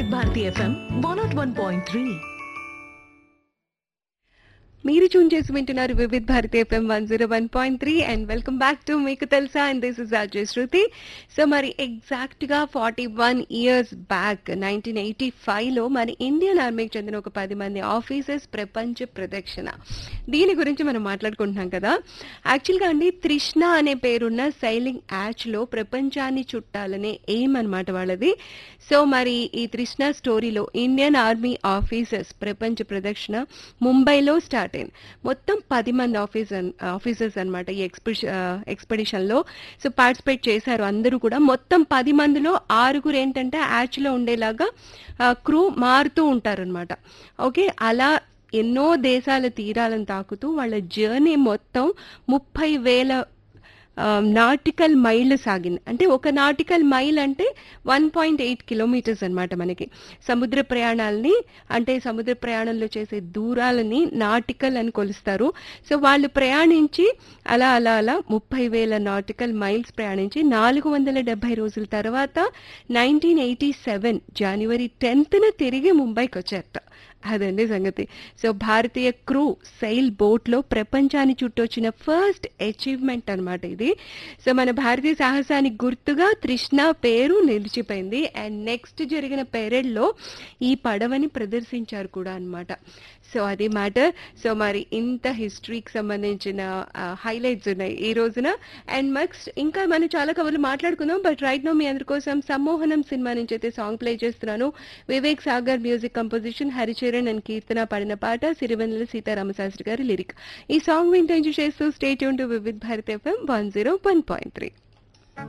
వివిధ Bharati FM one nought one point three మీరు tune చేసి వింటున్నారు Vividh Bharati FM one zero one point three and welcome back to మీకు తెలుసా and this is Ajay Shruti so మరి ఎగ్జాక్ట్ గా forty one years back nineteen eighty five లో మరి ఇండియన్ ఆర్మీకి చెందిన ఒక పది మంది ఆఫీసర్స్ ప్రపంచ ప్రదక్షిణ దీని గురించి మనం మాట్లాడుకుంటున్నాం కదా యాక్చువల్గా అండి త్రిష్ణ అనే పేరున్న సైలింగ్ యాచ్ లో ప్రపంచాన్ని చుట్టాలనే ఎయిమ్ అనమాట వాళ్ళది సో మరి ఈ త్రిష్ణ స్టోరీలో ఇండియన్ ఆర్మీ ఆఫీసర్స్ ప్రపంచ ప్రదక్షిణ ముంబైలో స్టార్ట్ అయింది మొత్తం పది మంది ఆఫీసర్ ఆఫీసర్స్ అనమాట ఈ ఎక్స్పిడిషన్ ఎక్స్పెడిషన్లో సో పార్టిసిపేట్ చేశారు అందరూ కూడా మొత్తం పది మందిలో ఆరుగురు ఏంటంటే యాచ్లో ఉండేలాగా క్రూ మారుతూ ఉంటారనమాట ఓకే అలా ఎన్నో దేశాల తీరాలను తాకుతూ వాళ్ళ జర్నీ మొత్తం ముప్పై వేల నాటికల్ మైల్ సాగింది అంటే ఒక నాటికల్ మైల్ అంటే వన్ పాయింట్ ఎయిట్ కిలోమీటర్స్ అనమాట మనకి సముద్ర ప్రయాణాలని అంటే సముద్ర ప్రయాణంలో చేసే దూరాలని నాటికల్ అని కొలుస్తారు సో వాళ్ళు ప్రయాణించి అలా అలా అలా ముప్పై వేల నాటికల్ మైల్స్ ప్రయాణించి నాలుగు వందల డెబ్బై రోజుల తర్వాత నైన్టీన్ ఎయిటీ సెవెన్ జనవరి టెన్త్న తిరిగి ముంబైకి వచ్చారట అదండి సంగతి సో భారతీయ క్రూ సైల్ బోట్లో ప్రపంచాన్ని చుట్టొచ్చిన ఫస్ట్ అచీవ్మెంట్ అనమాట ఇది సో మన భారతీయ సాహసానికి గుర్తుగా తృష్ణ పేరు నిలిచిపోయింది అండ్ నెక్స్ట్ జరిగిన పెరేడ్లో ఈ పడవని ప్రదర్శించారు కూడా అన్నమాట సో అది మ్యాటర్ సో మరి ఇంత హిస్టరీకి సంబంధించిన హైలైట్స్ ఉన్నాయి ఈ రోజున అండ్ నెక్స్ట్ ఇంకా మనం చాలా కబుర్లు మాట్లాడుకుందాం బట్ రైట్ నో మీ అందరి కోసం సమ్మోహనం సినిమా నుంచి అయితే సాంగ్ ప్లే చేస్తున్నాను Vivek Sagar music composition Haricharan and Keerthana పాడిన పాట సిరివెన్నెల సీతారామశాస్త్రి గారి లిరిక్ ఈ సాంగ్ వింటూ ఎంజాయ్ చేస్తూ స్టేట్ యూన్ to Vividh Bharat FM one zero one point three